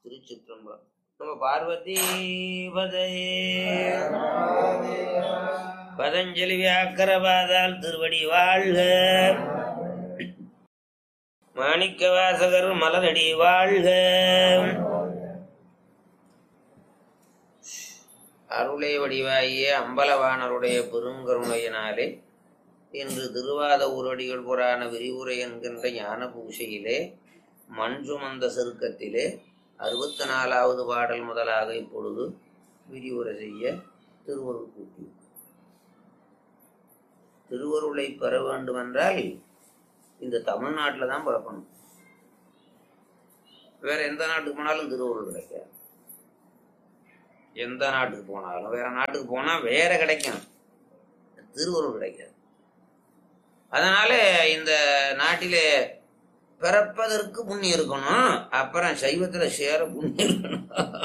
திருச்சிற்றம்பலம் நம்ம பார்வதி பதையே பதஞ்சலி வியாக்கரபாதால் திருவடி வாழ்க மாணிக்க வாசகர் மலரடி வாழ்க அருளை வடிவாகிய அம்பலவாணருடைய பெருங்கருணையினாலே இன்று திருவாத ஊரடிகள் புராண விரிவுரை என்கின்ற ஞான பூசையிலே மண் சுமந்த செருக்கத்திலே அறுபத்தி நாலாவது பாடல் முதலாக இப்பொழுது விரிவுரை செய்ய திருவருள் கூட்டி திருவருளை பெற வேண்டுமென்றால் இந்த தமிழ்நாட்டில் தான் பிறக்கணும் வேற எந்த நாட்டுக்கு போனாலும் திருவருள் கிடைக்காது எந்த நாட்டுக்கு போனாலும் வேற நாட்டுக்கு போனா வேற கிடைக்கும் திருவருள் கிடைக்காது அதனால இந்த நாட்டிலே பிறப்பதற்கு புண்ணியம் இருக்கணும் அப்புறம் சைவத்துல சேர புண்ணியம் இருக்கணும்